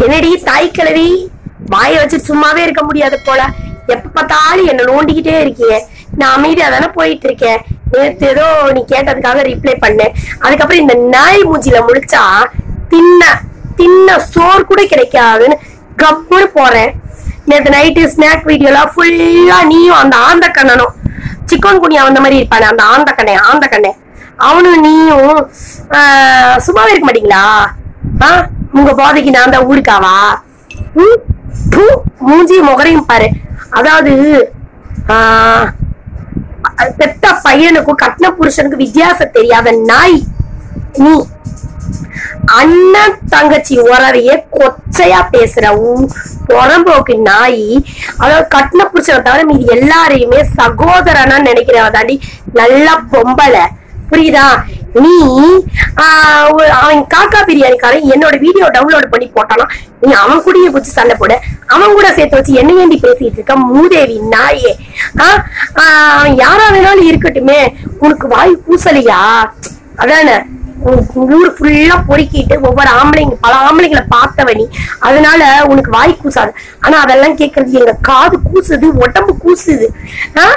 என்னடி தாய் கிழவி வாயை வச்சு சும்மாவே இருக்க முடியாது போல எப்ப பார்த்தாலும் என்ன நோண்டிக்கிட்டே இருக்கீங்க நான் அமைதியா தானே போயிட்டு இருக்கேன் நேத்து ஏதோ நீ கேட்டதுக்காக ரிப்ளை பண்ணேன் அதுக்கப்புறம் இந்த நாய் மூஞ்சில முழிச்சா தின்ன தின்ன சோறு கூட கிடைக்காதுன்னு கப்புன்னு போறேன் நேத்து நைட்டு ஸ்நாக் வீடியோலாம் ஃபுல்லா நீயும் அந்த ஆந்த கண்ணனும் சிக்கன் குனியா வந்த மாதிரி இருப்பானே அந்த ஆந்த கண்ணே ஆந்த கண்ணே அவனும் நீயும் ஆஹ், சும்மாவே இருக்க மாட்டீங்களா ஆ உங்க போதைக்கு நான் தான் ஊருக்காவா ம்? பூ, மூஞ்சி முகரையும் பாரு அதாவது ஆஹ், பெத்த பையனுக்கும் கட்டின புருஷனுக்கும் வித்தியாசம் தெரியாத நாய் நீ அண்ணன் தங்கச்சி உறவையே கொச்சையா பேசுற உ- புறம்போக்கு நாய் அதாவது கட்டின புருஷனை தவிர மீதி எல்லாரையுமே சகோதரனா நினைக்கிறவ தாண்டி நல்ல பொம்பளை புரியுதா நீ ஆஹ், ஒரு- அவன் காக்கா பிரியாணிக்காரன் என்னோட வீடியோ டவுன்லோட் பண்ணி போட்டானா நீ அவன் கூடயே குச்சி சண்டை போட அவன் கூட சேர்த்து வச்சு என்ன வேண்டி பேசிட்டு இருக்க மூதேவி நாயே ஆஹ், ஆஹ், யாரா வேணாலும் இருக்கட்டுமே உனக்கு வாய் பூசலையா அதானே உன் ஊர் ஃபுல்லா பொறுக்கிட்டு ஒவ்வொரு ஆம்பளைங்க பல ஆம்பளைங்களை பார்த்தவ நீ அதனால உனக்கு வாய் கூசாது ஆனா அதெல்லாம் கேக்குறது எங்க காது கூசுது உடம்பு கூசுது ஆ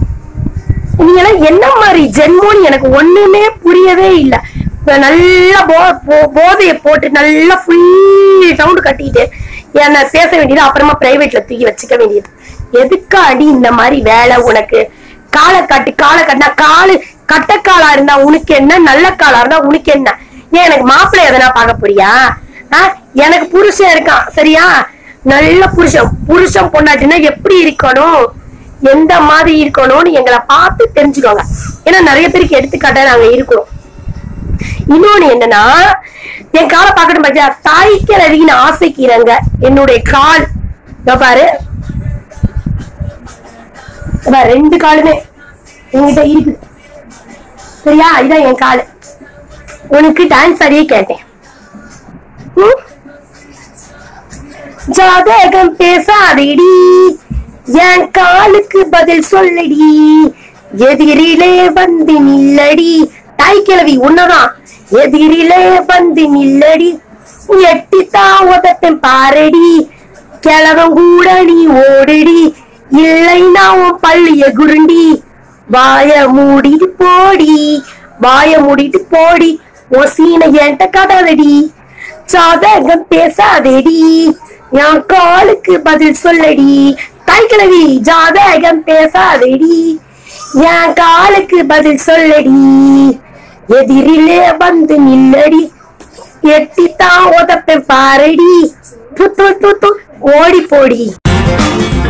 நீ எல்லாம் என்ன மாதிரி ஜென்மோன்னு எனக்கு ஒண்ணுமே புரியவே இல்ல இப்ப நல்லா போ போ- போதைய போட்டு நல்லா ஃபுல் சவுண்ட் கட்டிட்டு என்ன பேச வேண்டியது அப்புறமா பிரைவேட்ல தூக்கி வச்சுக்க வேண்டியது எதுக்கு அடி இந்த மாதிரி வேலை உனக்கு காலை கட்டு காலை கட்டினா காலு கட்டக்காலா இருந்தா உனக்கு என்ன நல்ல காலா இருந்தா உனக்கு என்ன ஏன் எனக்கு மாப்பிள்ளை எதனா பார்க்க போறியா ஆ? எனக்கு புருஷன் இருக்கான் சரியா நல்ல புருஷன் புருஷன் பொண்டாட்டினா எப்படி இருக்கணும் எந்த மாதிரி இருக்கணும்னு எங்களை பார்த்து தெரிஞ்சுக்கோங்க ஏன்னா நிறைய பேருக்கு எடுத்துக்காட்டா நாங்க இருக்கிறோம் இன்னொன்னு என்னன்னா என் காலை பார்க்கணும் பாத்தியா தாய்க்கிறவின்னு ஆசைக்கிறங்க என்னுடைய கால் இதோ பாரு இதோ பாரு, ரெண்டு காலுமே என்கிட்ட இருக்குது சரியா இதான் என் காலு உனக்கு டான்ஸ் ஆடியே கேட்டேன் ம்? ஜாதகம் பேசாதடி என் காலுக்கு பதில் சொல்லடி எதிரிலே வந்து நில்லடி தாய் கிழவி உன்னதான் எதிரிலே வந்து நில்லடி எட்டித்தான் உதப்பேன் பாரடி கிழவன் கூட நீ ஓடுடி இல்லைன்னா உன் பள்ளிய குருண்டி வாய மூடிட்டு போடி வாய மூடிட்டு போடி உன் சீனை என்கிட்ட காட்டாதடி சாதகம் பேசாதேடி என் காலுக்கு பதில் சொல்லடி தாய் கிழவி ஜாதகம் பேசாதேடி என் காலுக்கு பதில் சொல்லடி எதிரிலே வந்து நில்லடி எட்டித்தான் உதப்பேன் பாரடி து, து, து, து, ஓடி போடி